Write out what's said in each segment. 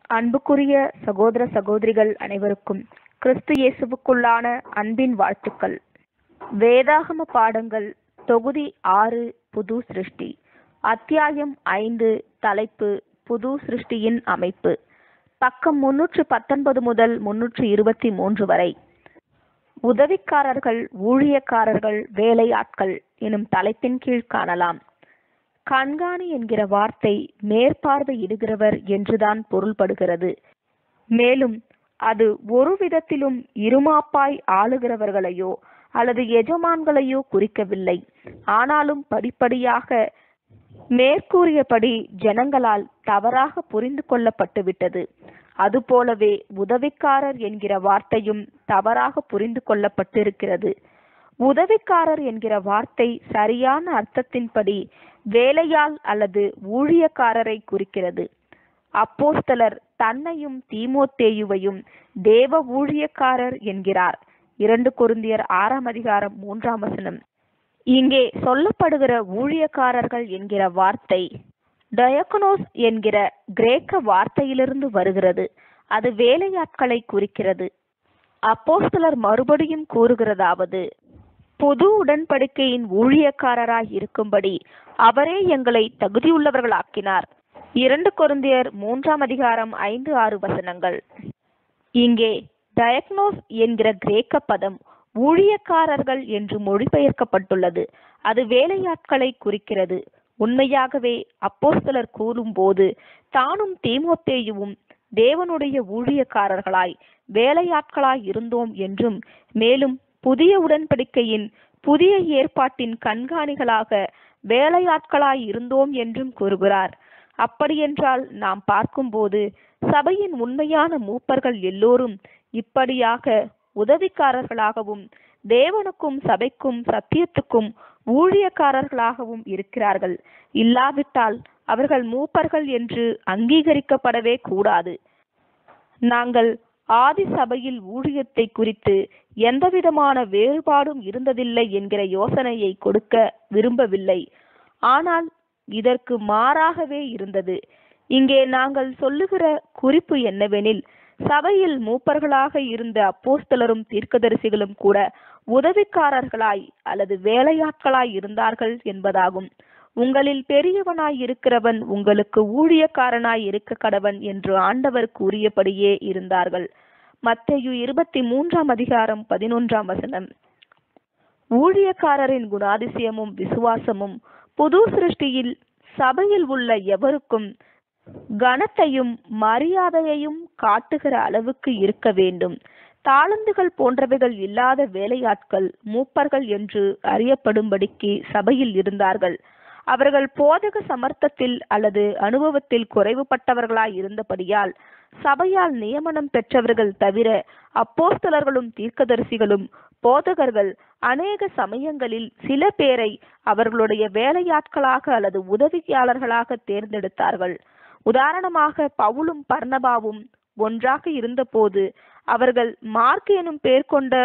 அன்புக்குரிய சகோதர சகோதரிகள் அனைவருக்கும் கிறிஸ்து இயேசுவுக்குள்ளான அன்பின் வாழ்த்துக்கள் வேதாகம பாடங்கள் தொகுதி ஆறு புது சிருஷ்டி அத்தியாயம் ஐந்து தலைப்பு புது சிருஷ்டியின் அமைப்பு பக்கம் முன்னூற்று பத்தொன்பது முதல் முன்னூற்று இருபத்தி மூன்று வரை உதவிக்காரர்கள் ஊழியக்காரர்கள் வேலையாட்கள் எனும் தலைப்பின் கீழ் காணலாம் கண்காணி என்கிற வார்த்தை மேற்பார்வையிடுகிறவர் என்றுதான் பொருள்படுகிறது மேலும் அது ஒரு விதத்திலும் இருமாப்பாய் ஆளுகிறவர்களையோ அல்லது எஜமான்களையோ குறிக்கவில்லை ஆனாலும் படிப்படியாக மேற்கூறியபடி ஜனங்களால் தவறாக புரிந்து கொள்ளப்பட்டு விட்டது அதுபோலவே உதவிக்காரர் என்கிற வார்த்தையும் தவறாக புரிந்து கொள்ளப்பட்டிருக்கிறது உதவிக்காரர் என்கிற வார்த்தை சரியான அர்த்தத்தின்படி வேலையால் அல்லது ஊழியக்காரரை குறிக்கிறது அப்போஸ்தலர் தன்னையும் தீமோத்தேயுவையும் தேவ ஊழியக்காரர் என்கிறார் இரண்டு கொருந்தியர் ஆறாம் அதிகாரம் மூன்றாம் வசனம் இங்கே சொல்லப்படுகிற ஊழியக்காரர்கள் என்கிற வார்த்தை டயக்கனோஸ் என்கிற கிரேக்க வார்த்தையிலிருந்து வருகிறது அது வேலையாட்களை குறிக்கிறது அப்போஸ்தலர் மறுபடியும் கூறுகிறதாவது புது உடன்படிக்கையின் ஊழியக்காரராய் இருக்கும்படி அவரே எங்களை தகுதியுள்ளவர்களாக்கினார் இரண்டு கொருந்தியர் மூன்றாம் அதிகாரம் ஐந்து ஆறு வசனங்கள் இங்கே டயக்னோஸ் என்கிற கிரேக்க பதம் ஊழியக்காரர்கள் என்று மொழிபெயர்க்கப்பட்டுள்ளது அது வேலையாட்களை குறிக்கிறது உண்மையாகவே அப்போஸ்தலர் கூறும்போது தானும் தீமோத்தேயுவும் தேவனுடைய ஊழியக்காரர்களாய் வேலையாட்களாய் இருந்தோம் என்றும் மேலும் புதிய உடன்படிக்கையின் புதிய ஏற்பாட்டின் கண்காணிகளாக வேலையாட்களாய் இருந்தோம் என்றும் கூறுகிறார் அப்படியென்றால் நாம் பார்க்கும்போது சபையின் உண்மையான மூப்பர்கள் எல்லோரும் இப்படியாக உதவிக்காரர்களாகவும் தேவனுக்கும் சபைக்கும் சத்தியத்துக்கும் ஊழியக்காரர்களாகவும் இருக்கிறார்கள் இல்லாவிட்டால் அவர்கள் மூப்பர்கள் என்று அங்கீகரிக்கப்படவே கூடாது நாங்கள் ஆதி சபையில் ஊழியத்தை குறித்து எந்தவிதமான வேறுபாடும் இருந்ததில்லை என்கிற யோசனையை கொடுக்க விரும்பவில்லை ஆனால் இதற்கு மாறாகவே இருந்தது இங்கே நாங்கள் சொல்லுகிற குறிப்பு என்னவெனில் சபையில் மூப்பர்களாக இருந்த அப்போஸ்தலரும் தீர்க்கதரிசிகளும் கூட உதவிக்காரர்களாய் அல்லது வேலையாட்களாய் இருந்தார்கள் என்பதாகும் உங்களில் பெரியவனாய் இருக்கிறவன் உங்களுக்கு ஊழியக்காரனாய் இருக்க கடவன் என்று ஆண்டவர் கூறியபடியே இருந்தார்கள் மத்தையு இருபத்தி மூன்றாம் அதிகாரம் பதினொன்றாம் வசனம் ஊழியக்காரரின் குணாதிசயமும் விசுவாசமும் புது சிருஷ்டியில் சபையில் உள்ள எவருக்கும் கனத்தையும் மரியாதையையும் காட்டுகிற அளவுக்கு இருக்க வேண்டும் தாளந்துகள் போன்றவைகள் இல்லாத வேலையாட்கள் மூப்பர்கள் என்று அறியப்படும்படிக்கு சபையில் இருந்தார்கள் அவர்கள் போதக சமர்த்தத்தில் அல்லது அனுபவத்தில் குறைவுபட்டவர்களாய் இருந்தபடியால் சபையால் நியமனம் பெற்றவர்கள் தவிர அப்போஸ்தலர்களும் தீர்க்கதரிசிகளும் போதகர்கள் அநேக சமயங்களில் சில பேரை அவர்களுடைய வேலையாட்களாக அல்லது உதவியாளர்களாக தேர்ந்தெடுத்தார்கள் உதாரணமாக பவுலும் பர்ணபாவும் ஒன்றாக இருந்தபோது அவர்கள் மார்க் எனும் பேர் கொண்ட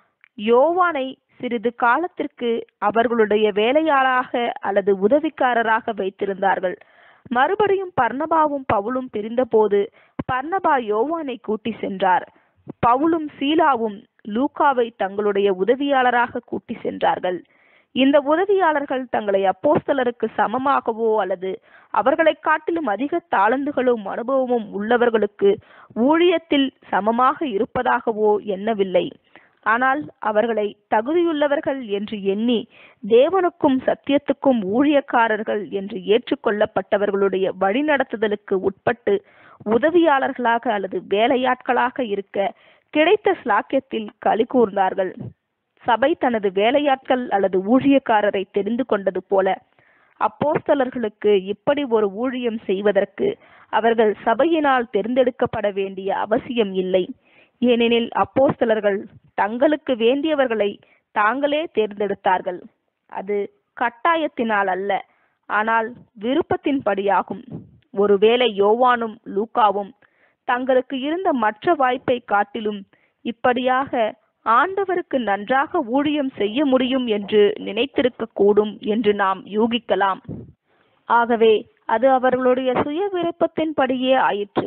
யோவானை சிறிது காலத்திற்கு அவர்களுடைய வேலையாளாக அல்லது உதவிக்காரராக வைத்திருந்தார்கள் மறுபடியும் பர்ணபாவும் பவுலும் பிரிந்தபோது பர்ணபா யோவானை கூட்டி சென்றார் பவுலும் சீலாவும் லூக்காவை தங்களுடைய உதவியாளராக கூட்டி சென்றார்கள் இந்த உதவியாளர்கள் தங்களை அப்போஸ்தலருக்கு சமமாகவோ அல்லது அவர்களை காட்டிலும் அதிக தாளந்துகளும் அனுபவமும் உள்ளவர்களுக்கு ஊழியத்தில் சமமாக இருப்பதாகவோ எண்ணவில்லை ஆனால் அவர்களை தகுதியுள்ளவர்கள் என்று எண்ணி தேவனுக்கும் சத்தியத்துக்கும் ஊழியக்காரர்கள் என்று ஏற்றுக்கொள்ளப்பட்டவர்களுடைய வழிநடத்துதலுக்கு உட்பட்டு உதவியாளர்களாக அல்லது வேலையாட்களாக இருக்க கிடைத்த ஸ்லாக்கியத்தில் களி கூர்ந்தார்கள் சபை தனது வேலையாட்கள் அல்லது ஊழியக்காரரை தெரிந்து கொண்டது போல அப்போஸ்தலர்களுக்கு இப்படி ஒரு ஊழியம் செய்வதற்கு அவர்கள் சபையினால் தேர்ந்தெடுக்கப்பட வேண்டிய அவசியம் இல்லை ஏனெனில் அப்போஸ்தலர்கள் தங்களுக்கு வேண்டியவர்களை தாங்களே தேர்ந்தெடுத்தார்கள் அது கட்டாயத்தினால் அல்ல ஆனால் விருப்பத்தின்படியாகும் ஒருவேளை யோவானும் லூக்காவும் தங்களுக்கு இருந்த மற்ற வாய்ப்பை காட்டிலும் இப்படியாக ஆண்டவருக்கு நன்றாக ஊழியம் செய்ய முடியும் என்று நினைத்திருக்க கூடும் என்று நாம் யூகிக்கலாம் ஆகவே அது அவர்களுடைய சுய விருப்பத்தின்படியே ஆயிற்று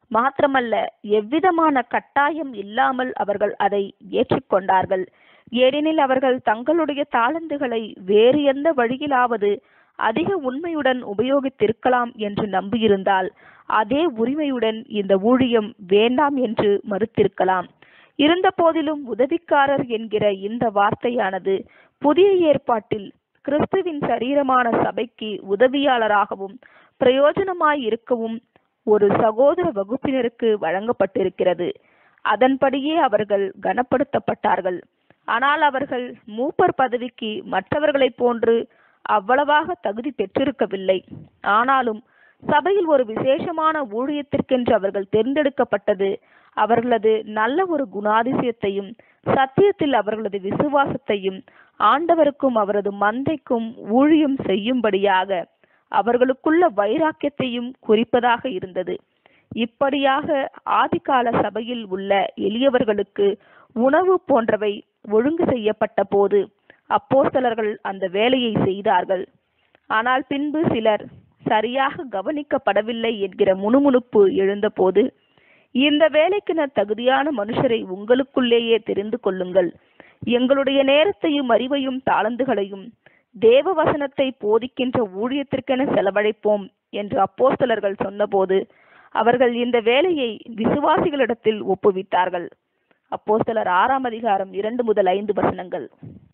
மாத்திரமல்ல எவ்விதமான கட்டாயம் இல்லாமல் அவர்கள் அதை ஏற்றுக்கொண்டார்கள் ஏனெனில் அவர்கள் தங்களுடைய தாளந்துகளை வேறு எந்த வழியிலாவது அதிக உண்மையுடன் உபயோகித்திருக்கலாம் என்று நம்பியிருந்தால் அதே உரிமையுடன் இந்த ஊழியம் வேண்டாம் என்று மறுத்திருக்கலாம் இருந்த போதிலும் உதவிக்காரர் என்கிற இந்த வார்த்தையானது புதிய ஏற்பாட்டில் கிறிஸ்துவின் சரீரமான சபைக்கு உதவியாளராகவும் பிரயோஜனமாய் இருக்கவும் ஒரு சகோதர வகுப்பினருக்கு வழங்கப்பட்டிருக்கிறது அதன்படியே அவர்கள் கனப்படுத்தப்பட்டார்கள் ஆனால் அவர்கள் மூப்பர் பதவிக்கு மற்றவர்களைப் போன்று அவ்வளவாக தகுதி பெற்றிருக்கவில்லை ஆனாலும் சபையில் ஒரு விசேஷமான ஊழியத்திற்கென்று அவர்கள் தேர்ந்தெடுக்கப்பட்டது அவர்களது நல்ல ஒரு குணாதிசயத்தையும் சத்தியத்தில் அவர்களது விசுவாசத்தையும் ஆண்டவருக்கும் அவரது மந்தைக்கும் ஊழியம் செய்யும்படியாக அவர்களுக்குள்ள வைராக்கியத்தையும் குறிப்பதாக இருந்தது இப்படியாக ஆதிகால சபையில் உள்ள எளியவர்களுக்கு உணவு போன்றவை ஒழுங்கு செய்யப்பட்ட போது அப்போஸ்தலர்கள் அந்த வேலையை செய்தார்கள் ஆனால் பின்பு சிலர் சரியாக கவனிக்கப்படவில்லை என்கிற முணுமுணுப்பு எழுந்தபோது இந்த வேலைக்கென தகுதியான மனுஷரை உங்களுக்குள்ளேயே தெரிந்து கொள்ளுங்கள் எங்களுடைய நேரத்தையும் அறிவையும் தாளந்துகளையும் தேவ வசனத்தை போதிக்கின்ற ஊழியத்திற்கென செலவழிப்போம் என்று அப்போஸ்தலர்கள் சொன்னபோது அவர்கள் இந்த வேலையை விசுவாசிகளிடத்தில் ஒப்புவித்தார்கள் அப்போஸ்தலர் ஆறாம் அதிகாரம் இரண்டு முதல் ஐந்து வசனங்கள்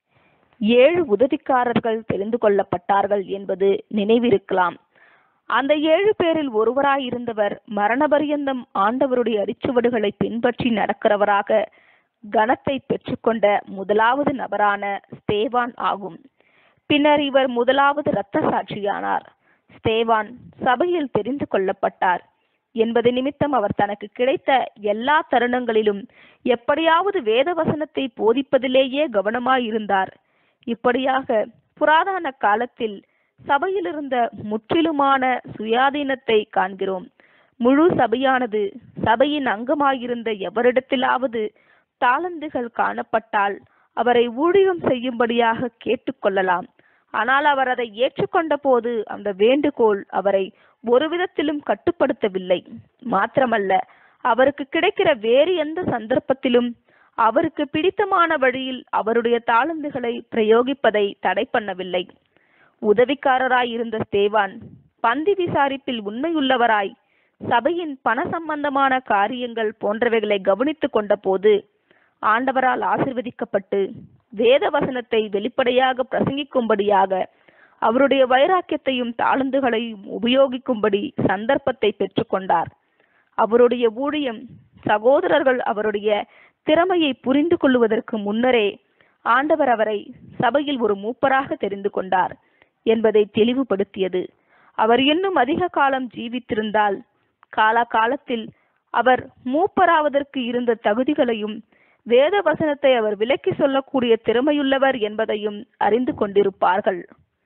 ஏழு உதவிக்காரர்கள் தெரிந்து கொள்ளப்பட்டார்கள் என்பது நினைவிருக்கலாம் அந்த ஏழு பேரில் ஒருவராயிருந்தவர் மரணபரியந்தம் ஆண்டவருடைய அரிச்சுவடுகளை பின்பற்றி நடக்கிறவராக கனத்தை பெற்றுக்கொண்ட முதலாவது நபரான ஸ்தேவான் ஆகும் பின்னர் இவர் முதலாவது இரத்த சாட்சியானார் ஸ்தேவான் சபையில் தெரிந்து கொள்ளப்பட்டார் என்பது நிமித்தம் அவர் தனக்கு கிடைத்த எல்லா தருணங்களிலும் எப்படியாவது வேத வசனத்தை போதிப்பதிலேயே கவனமாயிருந்தார் இப்படியாக புராதன காலத்தில் சபையில் இருந்த முற்றிலுமான சுயாதீனத்தை காண்கிறோம் முழு சபையானது சபையின் அங்கமாயிருந்த எவரிடத்திலாவது தாளந்துகள் காணப்பட்டால் அவரை ஊழியம் செய்யும்படியாக கேட்டுக்கொள்ளலாம் ஆனால் அவர் அதை ஏற்றுக்கொண்ட போது அந்த வேண்டுகோள் அவரை ஒரு விதத்திலும் கட்டுப்படுத்தவில்லை மாத்திரமல்ல அவருக்கு கிடைக்கிற வேறு எந்த சந்தர்ப்பத்திலும் அவருக்கு பிடித்தமான வழியில் அவருடைய தாளந்துகளை பிரயோகிப்பதை தடை பண்ணவில்லை உதவிக்காரராய் இருந்த ஸ்தேவான் பந்தி விசாரிப்பில் உண்மையுள்ளவராய் சபையின் பண சம்பந்தமான காரியங்கள் போன்றவைகளை கவனித்துக் கொண்ட போது ஆண்டவரால் ஆசிர்வதிக்கப்பட்டு வேத வசனத்தை வெளிப்படையாக பிரசங்கிக்கும்படியாக அவருடைய வைராக்கியத்தையும் தாளந்துகளையும் உபயோகிக்கும்படி சந்தர்ப்பத்தை பெற்றுக்கொண்டார் அவருடைய ஊழியம் சகோதரர்கள் அவருடைய திறமையை புரிந்து கொள்வதற்கு முன்னரே ஆண்டவர் அவரை சபையில் ஒரு மூப்பராக தெரிந்து கொண்டார் என்பதை தெளிவுபடுத்தியது அவர் இன்னும் அதிக காலம் ஜீவித்திருந்தால் காலகாலத்தில் அவர் மூப்பராவதற்கு இருந்த தகுதிகளையும் வேத வசனத்தை அவர் விலக்கி சொல்லக்கூடிய திறமையுள்ளவர் என்பதையும் அறிந்து கொண்டிருப்பார்கள்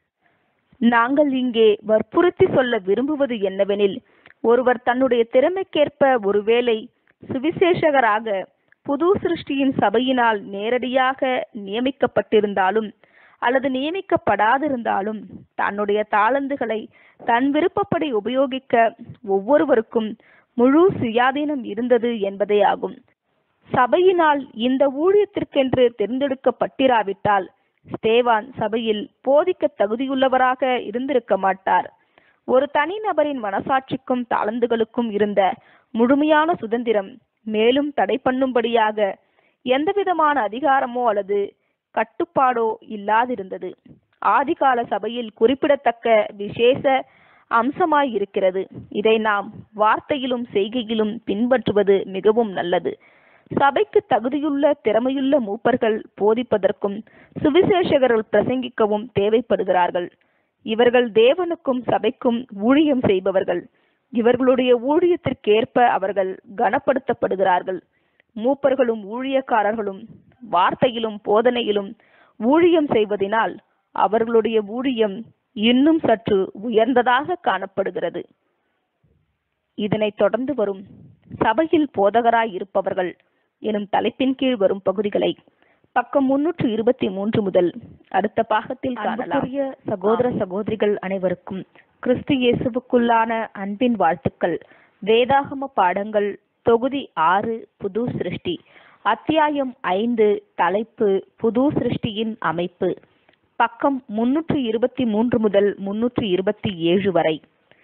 நாங்கள் இங்கே வற்புறுத்தி சொல்ல விரும்புவது என்னவெனில் ஒருவர் தன்னுடைய திறமைக்கேற்ப ஒருவேளை சுவிசேஷகராக புது சிருஷ்டியின் சபையினால் நேரடியாக நியமிக்கப்பட்டிருந்தாலும் அல்லது நியமிக்கப்படாதிருந்தாலும் தன்னுடைய தாளந்துகளை தன் விருப்பப்படி உபயோகிக்க ஒவ்வொருவருக்கும் முழு சுயாதீனம் இருந்தது என்பதே ஆகும் சபையினால் இந்த ஊழியத்திற்கென்று தேர்ந்தெடுக்கப்பட்டிராவிட்டால் ஸ்தேவான் சபையில் போதிக்க தகுதியுள்ளவராக இருந்திருக்க மாட்டார் ஒரு தனிநபரின் மனசாட்சிக்கும் தாளந்துகளுக்கும் இருந்த முழுமையான சுதந்திரம் மேலும் தடை பண்ணும்படியாக எந்தவிதமான அதிகாரமோ அல்லது கட்டுப்பாடோ இல்லாதிருந்தது ஆதிகால சபையில் குறிப்பிடத்தக்க விசேஷ அம்சமாய் இருக்கிறது இதை நாம் வார்த்தையிலும் செய்கையிலும் பின்பற்றுவது மிகவும் நல்லது சபைக்கு தகுதியுள்ள திறமையுள்ள மூப்பர்கள் போதிப்பதற்கும் சுவிசேஷகர்கள் பிரசங்கிக்கவும் தேவைப்படுகிறார்கள் இவர்கள் தேவனுக்கும் சபைக்கும் ஊழியம் செய்பவர்கள் இவர்களுடைய ஊழியத்திற்கேற்ப அவர்கள் கனப்படுத்தப்படுகிறார்கள் மூப்பர்களும் ஊழியக்காரர்களும் வார்த்தையிலும் போதனையிலும் ஊழியம் செய்வதினால் அவர்களுடைய ஊழியம் இன்னும் சற்று உயர்ந்ததாக காணப்படுகிறது இதனைத் தொடர்ந்து வரும் சபையில் போதகராய் இருப்பவர்கள் எனும் தலைப்பின் கீழ் வரும் பகுதிகளை பக்கம் முன்னூற்று இருபத்தி மூன்று முதல் அடுத்த பாகத்தில் காணலாம் சகோதர சகோதரிகள் அனைவருக்கும் கிறிஸ்து இயேசுவுக்குள்ளான அன்பின் வாழ்த்துக்கள் வேதாகம பாடங்கள் தொகுதி ஆறு புது சிருஷ்டி அத்தியாயம் ஐந்து தலைப்பு புது சிருஷ்டியின் அமைப்பு பக்கம் முன்னூற்று இருபத்தி மூன்று முதல் முன்னூற்று இருபத்தி ஏழு வரை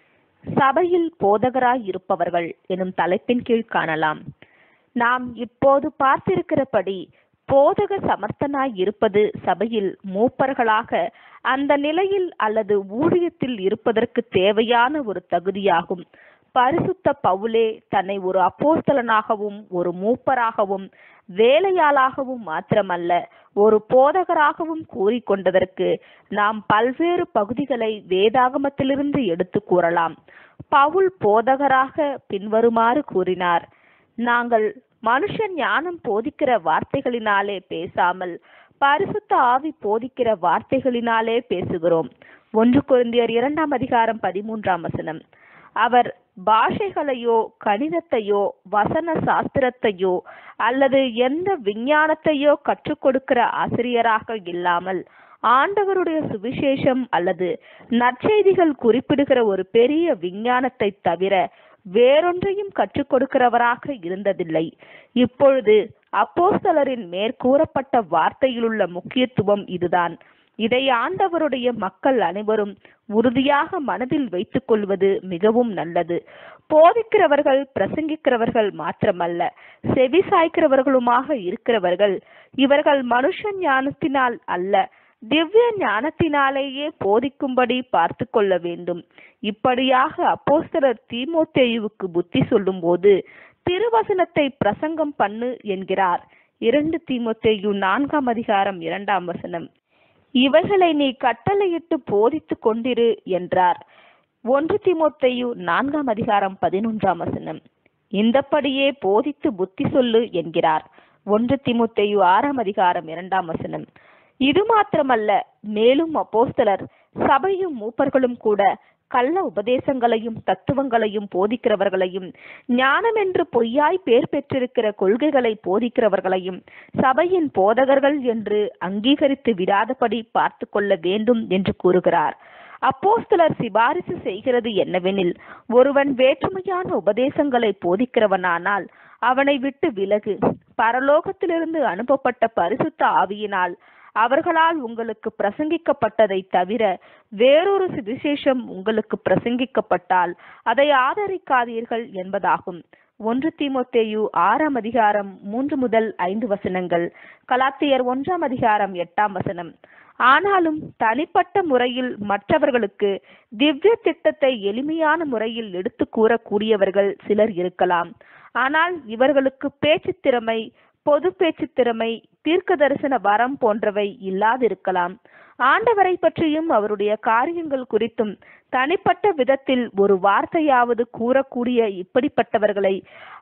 சபையில் போதகராய் இருப்பவர்கள் எனும் தலைப்பின் கீழ் காணலாம் நாம் இப்போது பார்த்திருக்கிறபடி போதக சமர்த்தனாய் இருப்பது சபையில் மூப்பர்களாக அந்த நிலையில் அல்லது ஊழியத்தில் இருப்பதற்கு தேவையான ஒரு தகுதியாகும் பரிசுத்த பவுலே தன்னை ஒரு அப்போஸ்தலனாகவும் ஒரு மூப்பராகவும் வேலையாளாகவும் மாத்திரமல்ல ஒரு போதகராகவும் கூறிக்கொண்டதற்கு நாம் பல்வேறு பகுதிகளை வேதாகமத்திலிருந்து எடுத்து கூறலாம் பவுல் போதகராக பின்வருமாறு கூறினார் நாங்கள் மனுஷன் ஞானம் போதிக்கிற வார்த்தைகளினாலே பேசாமல் பரிசுத்த ஆவி போதிக்கிற வார்த்தைகளினாலே பேசுகிறோம் ஒன்று குருந்தியர் இரண்டாம் அதிகாரம் பதிமூன்றாம் வசனம் அவர் பாஷைகளையோ கணிதத்தையோ வசன சாஸ்திரத்தையோ அல்லது எந்த விஞ்ஞானத்தையோ கற்றுக் கொடுக்கிற ஆசிரியராக இல்லாமல் ஆண்டவருடைய சுவிசேஷம் அல்லது நற்செய்திகள் குறிப்பிடுகிற ஒரு பெரிய விஞ்ஞானத்தை தவிர வேறொன்றையும் கற்றுக் கொடுக்கிறவராக இருந்ததில்லை இப்பொழுது அப்போஸ்தலரின் மேற்கூறப்பட்ட வார்த்தையிலுள்ள முக்கியத்துவம் இதுதான் இதை ஆண்டவருடைய மக்கள் அனைவரும் உறுதியாக மனதில் வைத்துக் கொள்வது மிகவும் நல்லது போதிக்கிறவர்கள் பிரசங்கிக்கிறவர்கள் மாத்திரமல்ல செவி சாய்க்கிறவர்களுமாக இருக்கிறவர்கள் இவர்கள் மனுஷ ஞானத்தினால் அல்ல திவ்ய ஞானத்தினாலேயே போதிக்கும்படி பார்த்து கொள்ள வேண்டும் இப்படியாக அப்போஸ்தலர் தீமோத்தேயுவுக்கு புத்தி சொல்லும்போது திருவசனத்தை பிரசங்கம் பண்ணு என்கிறார் இரண்டு தீமோத்தேயு நான்காம் அதிகாரம் இரண்டாம் வசனம் இவைகளை நீ கட்டளையிட்டு போதித்து கொண்டிரு என்றார் ஒன்று திமுத்தையு நான்காம் அதிகாரம் பதினொன்றாம் வசனம் இந்தப்படியே போதித்து புத்தி சொல்லு என்கிறார் ஒன்று திமுத்தையு ஆறாம் அதிகாரம் இரண்டாம் வசனம் இது மாத்திரமல்ல மேலும் அப்போஸ்தலர் சபையும் மூப்பர்களும் கூட கள்ள உபதேசங்களையும் தத்துவங்களையும் போதிக்கிறவர்களையும் ஞானம் என்று பொய்யாய் பேர் பெற்றிருக்கிற கொள்கைகளை போதிக்கிறவர்களையும் சபையின் போதகர்கள் என்று அங்கீகரித்து விடாதபடி பார்த்து கொள்ள வேண்டும் என்று கூறுகிறார் அப்போஸ்தலர் சிபாரிசு செய்கிறது என்னவெனில் ஒருவன் வேற்றுமையான உபதேசங்களை போதிக்கிறவனானால் அவனை விட்டு விலகு பரலோகத்திலிருந்து அனுப்பப்பட்ட பரிசுத்த ஆவியினால் அவர்களால் உங்களுக்கு பிரசங்கிக்கப்பட்டதை தவிர வேறொரு சுவிசேஷம் உங்களுக்கு பிரசங்கிக்கப்பட்டால் அதை ஆதரிக்காதீர்கள் என்பதாகும் ஒன்று தீமோத்தேயு ஆறாம் அதிகாரம் மூன்று முதல் ஐந்து வசனங்கள் கலாத்தியர் ஒன்றாம் அதிகாரம் எட்டாம் வசனம் ஆனாலும் தனிப்பட்ட முறையில் மற்றவர்களுக்கு திவ்ய திட்டத்தை எளிமையான முறையில் எடுத்து கூறக்கூடியவர்கள் சிலர் இருக்கலாம் ஆனால் இவர்களுக்கு பேச்சு திறமை பொது பேச்சு திறமை தீர்க்க தரிசன வரம் போன்றவை இல்லாதிருக்கலாம் ஆண்டவரை பற்றியும் அவருடைய காரியங்கள் குறித்தும் தனிப்பட்ட விதத்தில் ஒரு வார்த்தையாவது கூறக்கூடிய இப்படிப்பட்டவர்களை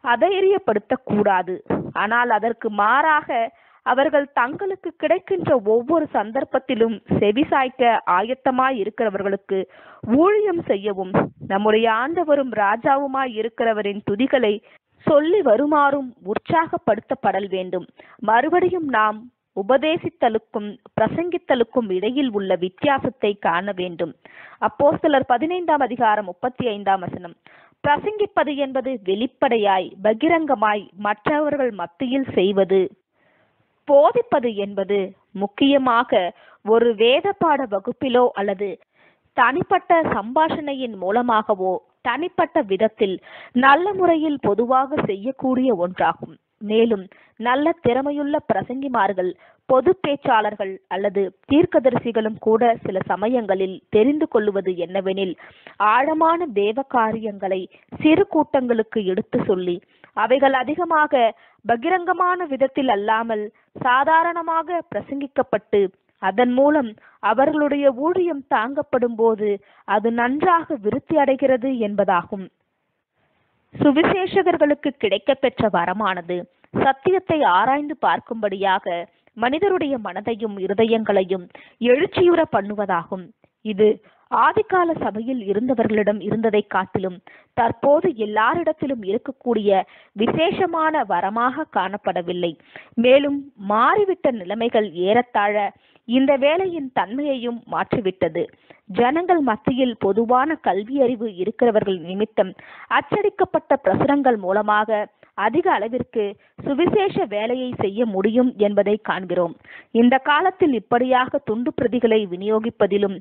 அதைரியப்படுத்தக்கூடாது ஆனால் அதற்கு மாறாக அவர்கள் தங்களுக்கு கிடைக்கின்ற ஒவ்வொரு சந்தர்ப்பத்திலும் செவிசாய்க்க ஆயத்தமாய் இருக்கிறவர்களுக்கு ஊழியம் செய்யவும் நம்முடைய ஆண்டவரும் ராஜாவுமாய் இருக்கிறவரின் துதிகளை சொல்லி வருமாறும் உற்சாகப்படுத்தப்படல் வேண்டும் மறுபடியும் நாம் உபதேசித்தலுக்கும் பிரசங்கித்தலுக்கும் இடையில் உள்ள வித்தியாசத்தை காண வேண்டும் அப்போ சிலர் பதினைந்தாம் அதிகாரம் முப்பத்தி ஐந்தாம் வசனம் பிரசங்கிப்பது என்பது வெளிப்படையாய் பகிரங்கமாய் மற்றவர்கள் மத்தியில் செய்வது போதிப்பது என்பது முக்கியமாக ஒரு வேத பாட வகுப்பிலோ அல்லது தனிப்பட்ட சம்பாஷணையின் மூலமாகவோ தனிப்பட்ட விதத்தில் நல்ல முறையில் பொதுவாக செய்யக்கூடிய ஒன்றாகும் மேலும் நல்ல திறமையுள்ள பிரசங்கிமார்கள் பொது பேச்சாளர்கள் அல்லது தீர்க்கதரிசிகளும் கூட சில சமயங்களில் தெரிந்து கொள்வது என்னவெனில் ஆழமான தேவ காரியங்களை சிறு கூட்டங்களுக்கு எடுத்து சொல்லி அவைகள் அதிகமாக பகிரங்கமான விதத்தில் அல்லாமல் சாதாரணமாக பிரசங்கிக்கப்பட்டு அதன் மூலம் அவர்களுடைய ஊழியம் தாங்கப்படும் போது அது நன்றாக விருத்தி அடைகிறது என்பதாகும் சுவிசேஷகர்களுக்கு கிடைக்கப்பெற்ற வரமானது சத்தியத்தை ஆராய்ந்து பார்க்கும்படியாக மனிதருடைய மனதையும் இருதயங்களையும் எழுச்சியுற பண்ணுவதாகும் இது ஆதிகால சபையில் இருந்தவர்களிடம் இருந்ததை காட்டிலும் தற்போது எல்லாரிடத்திலும் இருக்கக்கூடிய விசேஷமான வரமாக காணப்படவில்லை மேலும் மாறிவிட்ட நிலைமைகள் ஏறத்தாழ இந்த வேலையின் தன்மையையும் மாற்றிவிட்டது ஜனங்கள் மத்தியில் பொதுவான கல்வியறிவு இருக்கிறவர்கள் நிமித்தம் அச்சடிக்கப்பட்ட பிரசுரங்கள் மூலமாக அதிக அளவிற்கு சுவிசேஷ வேலையை செய்ய முடியும் என்பதை காண்கிறோம் இந்த காலத்தில் இப்படியாக துண்டு பிரதிகளை விநியோகிப்பதிலும்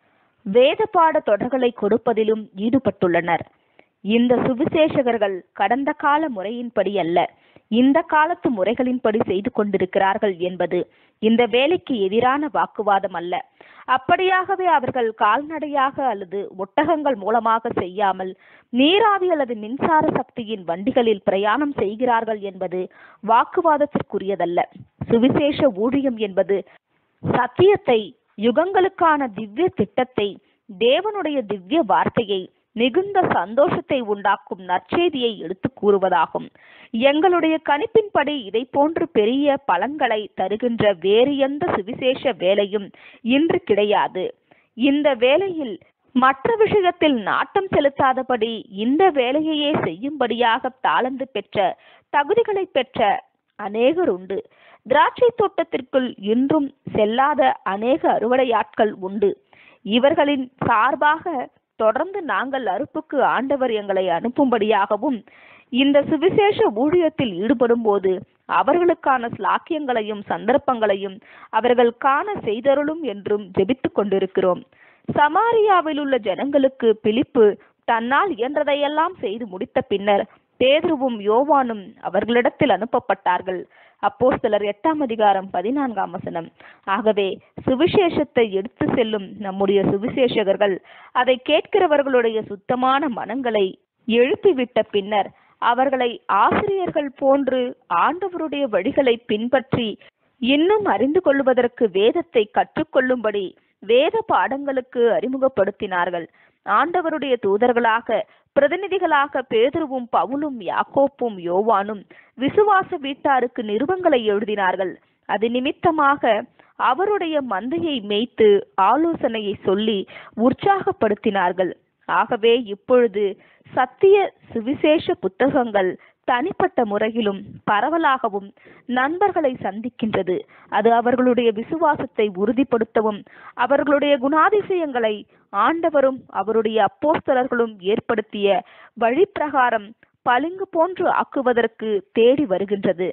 வேத பாட தொடர்களை கொடுப்பதிலும் ஈடுபட்டுள்ளனர் இந்த சுவிசேஷகர்கள் கடந்த கால முறையின்படி அல்ல இந்த காலத்து முறைகளின்படி செய்து கொண்டிருக்கிறார்கள் என்பது இந்த வேலைக்கு எதிரான வாக்குவாதம் அல்ல அப்படியாகவே அவர்கள் கால்நடையாக அல்லது ஒட்டகங்கள் மூலமாக செய்யாமல் நீராவி அல்லது மின்சார சக்தியின் வண்டிகளில் பிரயாணம் செய்கிறார்கள் என்பது வாக்குவாதத்திற்குரியதல்ல சுவிசேஷ ஊழியம் என்பது சத்தியத்தை யுகங்களுக்கான திவ்ய திட்டத்தை தேவனுடைய திவ்ய வார்த்தையை மிகுந்த சந்தோஷத்தை உண்டாக்கும் நற்செய்தியை எடுத்து கூறுவதாகும் எங்களுடைய கணிப்பின்படி இதை போன்று பெரிய பலன்களை தருகின்ற வேறு எந்த சுவிசேஷ வேலையும் இன்று கிடையாது இந்த வேலையில் மற்ற விஷயத்தில் நாட்டம் செலுத்தாதபடி இந்த வேலையையே செய்யும்படியாக தாளந்து பெற்ற தகுதிகளை பெற்ற அநேகர் உண்டு திராட்சை தோட்டத்திற்குள் இன்றும் செல்லாத அநேக அறுவடையாட்கள் உண்டு இவர்களின் சார்பாக தொடர்ந்து நாங்கள் அறுப்புக்கு ஆண்டவர் எங்களை அனுப்பும்படியாகவும் இந்த சுவிசேஷ ஊழியத்தில் ஈடுபடும் போது அவர்களுக்கான ஸ்லாக்கியங்களையும் சந்தர்ப்பங்களையும் அவர்கள் காண செய்தருளும் என்றும் ஜெபித்துக் கொண்டிருக்கிறோம் சமாரியாவில் உள்ள ஜனங்களுக்கு பிலிப்பு தன்னால் இயன்றதையெல்லாம் செய்து முடித்த பின்னர் பேதுருவும் யோவானும் அவர்களிடத்தில் அனுப்பப்பட்டார்கள் அப்போஸ்தலர் எட்டாம் அதிகாரம் பதினான்காம் வசனம் ஆகவே சுவிசேஷத்தை எடுத்து செல்லும் நம்முடைய சுவிசேஷகர்கள் அதை கேட்கிறவர்களுடைய சுத்தமான மனங்களை எழுப்பிவிட்ட பின்னர் அவர்களை ஆசிரியர்கள் போன்று ஆண்டவருடைய வழிகளை பின்பற்றி இன்னும் அறிந்து கொள்வதற்கு வேதத்தை கற்றுக்கொள்ளும்படி வேத பாடங்களுக்கு அறிமுகப்படுத்தினார்கள் ஆண்டவருடைய தூதர்களாக பிரதிநிதிகளாக பேதுருவும் பவுலும் யாக்கோப்பும் யோவானும் விசுவாச வீட்டாருக்கு நிருபங்களை எழுதினார்கள் அது நிமித்தமாக அவருடைய மந்தையை மேய்த்து ஆலோசனையை சொல்லி உற்சாகப்படுத்தினார்கள் ஆகவே இப்பொழுது சத்திய சுவிசேஷ புத்தகங்கள் தனிப்பட்ட முறையிலும் பரவலாகவும் நண்பர்களை சந்திக்கின்றது அது அவர்களுடைய விசுவாசத்தை உறுதிப்படுத்தவும் அவர்களுடைய குணாதிசயங்களை ஆண்டவரும் அவருடைய அப்போஸ்தலர்களும் ஏற்படுத்திய வழிப்பிரகாரம் பளிங்கு போன்று ஆக்குவதற்கு தேடி வருகின்றது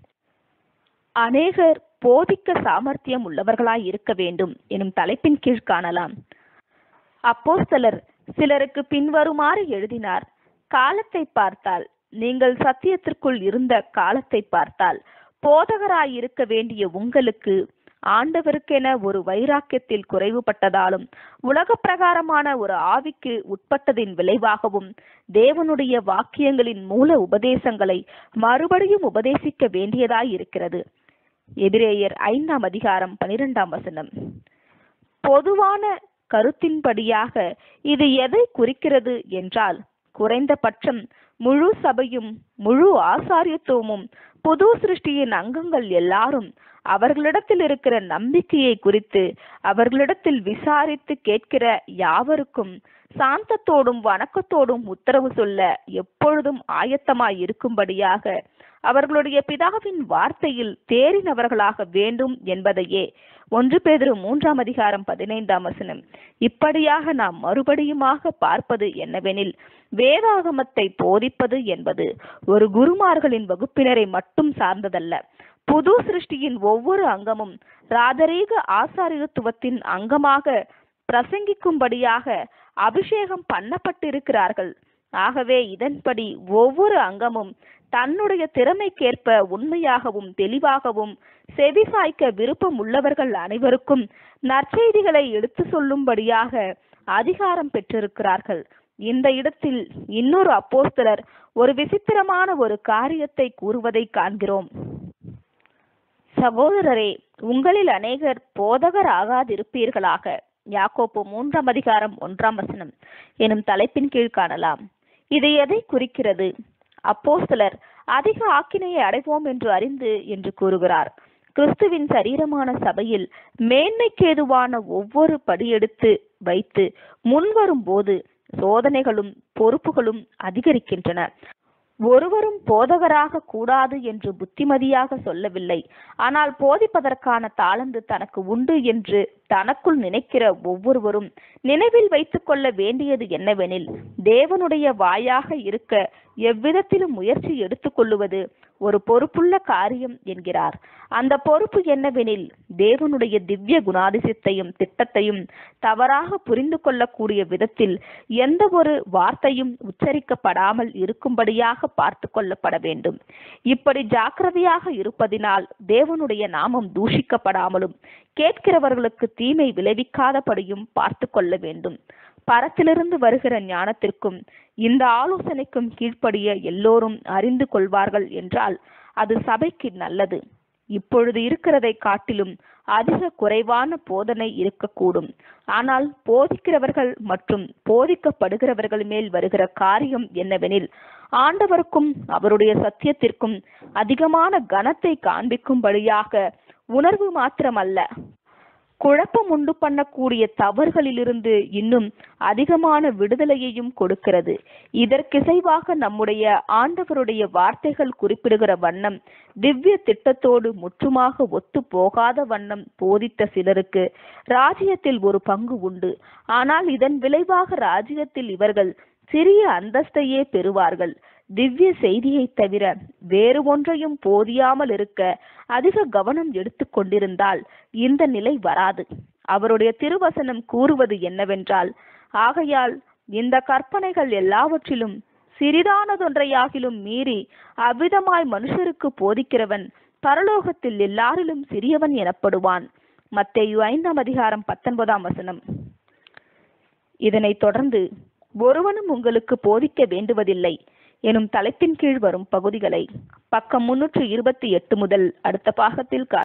அநேகர் போதிக்க சாமர்த்தியம் உள்ளவர்களாய் இருக்க வேண்டும் எனும் தலைப்பின் கீழ் காணலாம் அப்போஸ்தலர் சிலருக்கு பின்வருமாறு எழுதினார் காலத்தை பார்த்தால் நீங்கள் சத்தியத்திற்குள் இருந்த காலத்தை பார்த்தால் போதகராய் இருக்க வேண்டிய உங்களுக்கு ஆண்டவருக்கென ஒரு வைராக்கியத்தில் குறைவுபட்டதாலும் உலக பிரகாரமான ஒரு ஆவிக்கு உட்பட்டதின் விளைவாகவும் தேவனுடைய வாக்கியங்களின் மூல உபதேசங்களை மறுபடியும் உபதேசிக்க வேண்டியதாய் இருக்கிறது எபிரேயர் ஐந்தாம் அதிகாரம் பனிரெண்டாம் வசனம் பொதுவான கருத்தின்படியாக இது எதை குறிக்கிறது என்றால் குறைந்தபட்சம் முழு சபையும் முழு ஆசாரியத்துவமும் புது சிருஷ்டியின் அங்கங்கள் எல்லாரும் அவர்களிடத்தில் இருக்கிற நம்பிக்கையை குறித்து அவர்களிடத்தில் விசாரித்து கேட்கிற யாவருக்கும் சாந்தத்தோடும் வணக்கத்தோடும் உத்தரவு சொல்ல எப்பொழுதும் ஆயத்தமாய் இருக்கும்படியாக அவர்களுடைய பிதாவின் வார்த்தையில் தேறினவர்களாக வேண்டும் என்பதையே ஒன்று பேதிரு மூன்றாம் அதிகாரம் பதினைந்தாம் வசனம் இப்படியாக நாம் மறுபடியுமாக பார்ப்பது என்னவெனில் வேதாகமத்தை போதிப்பது என்பது ஒரு குருமார்களின் வகுப்பினரை மட்டும் சார்ந்ததல்ல புது சிருஷ்டியின் ஒவ்வொரு அங்கமும் ராஜரீக ஆசாரியத்துவத்தின் அங்கமாக பிரசங்கிக்கும்படியாக அபிஷேகம் பண்ணப்பட்டிருக்கிறார்கள் ஆகவே இதன்படி ஒவ்வொரு அங்கமும் தன்னுடைய திறமைக்கேற்ப உண்மையாகவும் தெளிவாகவும் செவிசாய்க்க விருப்பம் உள்ளவர்கள் அனைவருக்கும் நற்செய்திகளை எடுத்து சொல்லும்படியாக அதிகாரம் பெற்றிருக்கிறார்கள் இந்த இடத்தில் இன்னொரு அப்போஸ்தலர் ஒரு விசித்திரமான ஒரு காரியத்தை கூறுவதை காண்கிறோம் சகோதரரே உங்களில் அநேகர் போதகர் ஆகாதிருப்பீர்களாக யாக்கோப்பு மூன்றாம் அதிகாரம் ஒன்றாம் வசனம் எனும் தலைப்பின் கீழ் காணலாம் இது எதை குறிக்கிறது அப்போஸ்தலர் அதிக ஆக்கினையை அடைவோம் என்று அறிந்து என்று கூறுகிறார் கிறிஸ்துவின் சரீரமான சபையில் மேன்மைக்கேதுவான ஒவ்வொரு படியெடுத்து வைத்து முன்வரும் போது சோதனைகளும் பொறுப்புகளும் அதிகரிக்கின்றன ஒருவரும் போதகராக கூடாது என்று புத்திமதியாக சொல்லவில்லை ஆனால் போதிப்பதற்கான தாளந்து தனக்கு உண்டு என்று தனக்குள் நினைக்கிற ஒவ்வொருவரும் நினைவில் வைத்துக் கொள்ள வேண்டியது என்னவெனில் தேவனுடைய வாயாக இருக்க எவ்விதத்திலும் முயற்சி எடுத்துக்கொள்ளுவது ஒரு பொறுப்புள்ள காரியம் என்கிறார் அந்த பொறுப்பு என்னவெனில் தேவனுடைய திவ்ய குணாதிசயத்தையும் திட்டத்தையும் தவறாக புரிந்து கொள்ளக்கூடிய விதத்தில் எந்த ஒரு வார்த்தையும் உச்சரிக்கப்படாமல் இருக்கும்படியாக பார்த்து கொள்ளப்பட வேண்டும் இப்படி ஜாக்கிரதையாக இருப்பதினால் தேவனுடைய நாமம் தூஷிக்கப்படாமலும் கேட்கிறவர்களுக்கு தீமை விளைவிக்காதபடியும் பார்த்து கொள்ள வேண்டும் பரத்திலிருந்து வருகிற ஞானத்திற்கும் இந்த ஆலோசனைக்கும் கீழ்ப்படிய எல்லோரும் அறிந்து கொள்வார்கள் என்றால் அது சபைக்கு நல்லது இப்பொழுது இருக்கிறதை காட்டிலும் அதிக குறைவான போதனை இருக்கக்கூடும் ஆனால் போதிக்கிறவர்கள் மற்றும் போதிக்கப்படுகிறவர்கள் மேல் வருகிற காரியம் என்னவெனில் ஆண்டவருக்கும் அவருடைய சத்தியத்திற்கும் அதிகமான கனத்தை காண்பிக்கும்படியாக உணர்வு மாத்திரமல்ல குழப்பம் உண்டு பண்ணக்கூடிய தவறுகளிலிருந்து இன்னும் அதிகமான விடுதலையையும் கொடுக்கிறது இதற்கிசைவாக நம்முடைய ஆண்டவருடைய வார்த்தைகள் குறிப்பிடுகிற வண்ணம் திவ்ய திட்டத்தோடு முற்றுமாக ஒத்து போகாத வண்ணம் போதித்த சிலருக்கு ராஜ்யத்தில் ஒரு பங்கு உண்டு ஆனால் இதன் விளைவாக ராஜ்யத்தில் இவர்கள் சிறிய அந்தஸ்தையே பெறுவார்கள் திவ்ய செய்தியை தவிர வேறு ஒன்றையும் போதியாமல் இருக்க அதிக கவனம் எடுத்துக் கொண்டிருந்தால் இந்த நிலை வராது அவருடைய திருவசனம் கூறுவது என்னவென்றால் ஆகையால் இந்த கற்பனைகள் எல்லாவற்றிலும் சிறிதானதொன்றையாகிலும் மீறி அவ்விதமாய் மனுஷருக்கு போதிக்கிறவன் பரலோகத்தில் எல்லாரிலும் சிறியவன் எனப்படுவான் மத்தேயு ஐந்தாம் அதிகாரம் பத்தொன்பதாம் வசனம் இதனைத் தொடர்ந்து ஒருவனும் உங்களுக்கு போதிக்க வேண்டுவதில்லை எனும் தலைப்பின் கீழ் வரும் பகுதிகளை பக்கம் முன்னூற்று இருபத்தி எட்டு முதல் அடுத்த பாகத்தில்